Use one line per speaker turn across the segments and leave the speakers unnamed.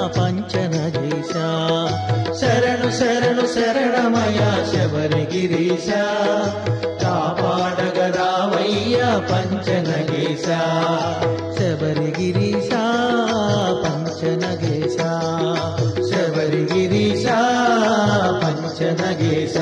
పంచనగేశ శరణు శరణు శరణమయ శబరిగిరీశ కాపాడగరావయ్య పంచనగేశ శబరిగిరీశ పంచనగేశ శబరిగిరీశ పంచనగేశ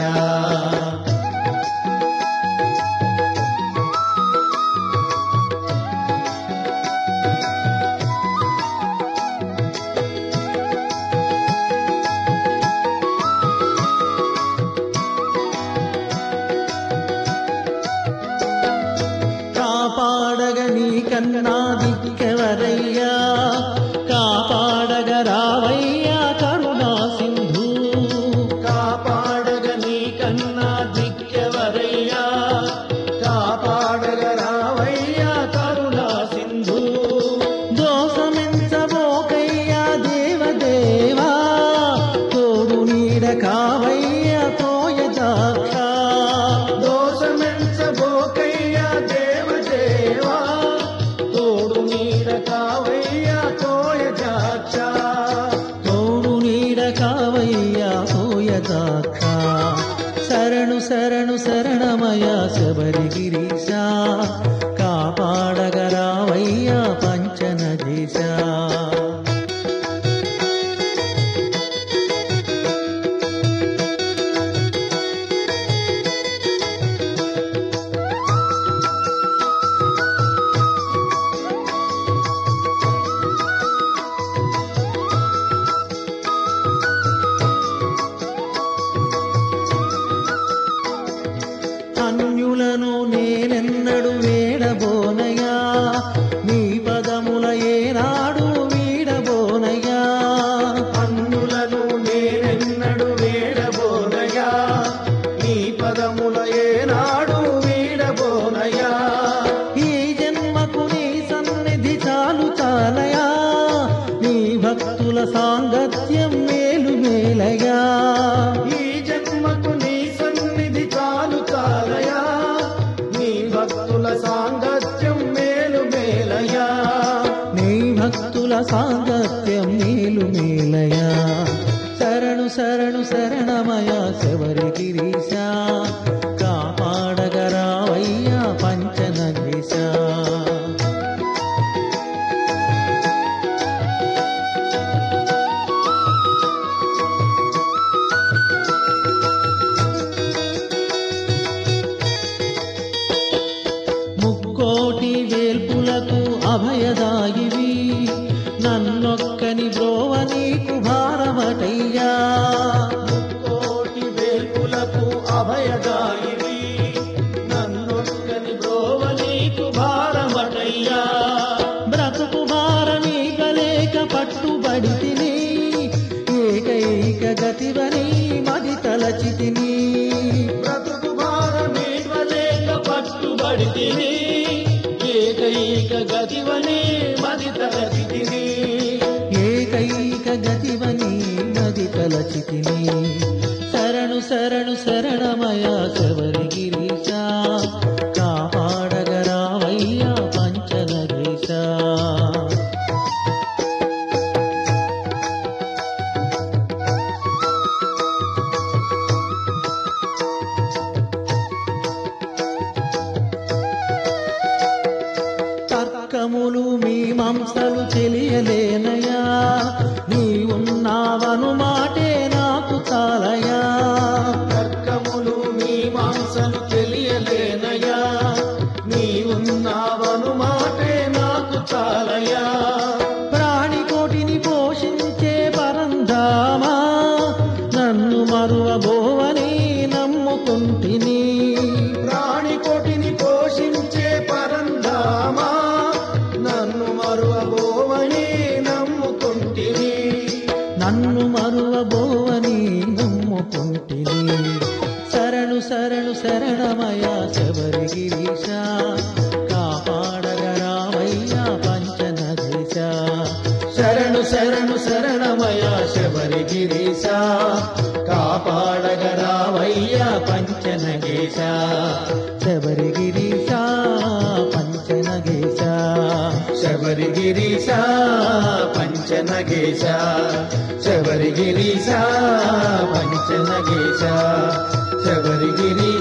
కాపాడగ నీ కన్నా దిక్కెవరయ్యా కాపాడగ రావయ్యా కరుణా సింధు కాపాడగ నీ కన్నా దిక్కెవరయ్యా కాపాడగ రావయ్యా కరుణా సింధు దోషమెంచబోకయ్యా దేవదేవా తోడు నీడ కావయ్యా తోయ దాక్ష దోషమెంచబోకయ్యా దేవదేవా తోడు నీడ కావయ్యా తోయ దాక్ష తోడు నీడ కావయ్యా తోయ దాక్ష శరణు శరణు శరణమయ శబరిగిరీశ కాపాడగరావయ్యా పంచనదేశ అన్యులను నేనెన్నడు వేడబోనయా నీ పదముల ఏనాడు వీడబోనయా అన్యులను నేనెన్నడు వేడబోనయా నీ పదముల ఏనాడు వీడబోనయా ఈ జన్మకు నీ సన్నిధి చాలు చాలయా నీ భక్తుల సాంగత్యం మేలు మేలయా ఈ జన్మకు నీ సన్నిధి చాలు చాలయా నీ భక్తుల సాంగత్యం మేలు మేలయా నీ భక్తుల సాంగత్యం మేలు మేలయా శరణు శరణు శరణమయ శబరి గిరీశ కాపాడగరావయ్యా పంచనగేశ ముక్కోటి వేల్పులకు అభయదాయివి నన్నొక్కని బ్రోవ నీకు భారమటయ్యా ముక్కోటి వేల్పులకు అభయదాయివి నన్నొక్కని బ్రోవ నీకు భారమటయ్యా బ్రతుకు భారమీ కలేక పట్టుబడి తిని ఏకైక గతివని మది తలచితిని బ్రతుకు భారమీ కలేక పట్టుబడి తిని ఏకైక గతివని మది తలచితిని ఏకైక గతివని మది తలచితిని శరణు శరణు శరణమయ శబరి గిరీశ కాపాడగరావయ్యా పంచనగేశ తర్కములు మీ మంసలు తెలియలేనయా నీ ఉన్నావను మాటే నాకు చాలయా తర్కములు మీ మాంసలు తెలియలేనయా నీ ఉన్నావను మాటే నాకు చాలయా ప్రాణికోటిని పోషించే పరంధామా నన్ను మరువబోవని నమ్ముకుంటిని ప్రాణికోటిని పోషించే పరంధామా నన్ను మరువబోవని నమ్ముకుంటిని నన్ను మరువబోవని నమ్ముకుంటిని శరణు శరణు శరణమయ శబరి గిరీశ కాపాడగరావయ్యా పంచనదేశ శరణు శరణు శరణమయ శబరి గిరీశ కాపాడగరావయ్యా పంచనగేశ శబరి గిరీశ పంచనగేశ శబరి గిరీశ పంచనగేశ పంచనగేశ శబరిగిరీశ పంచనగేశ శబరిగిరీశ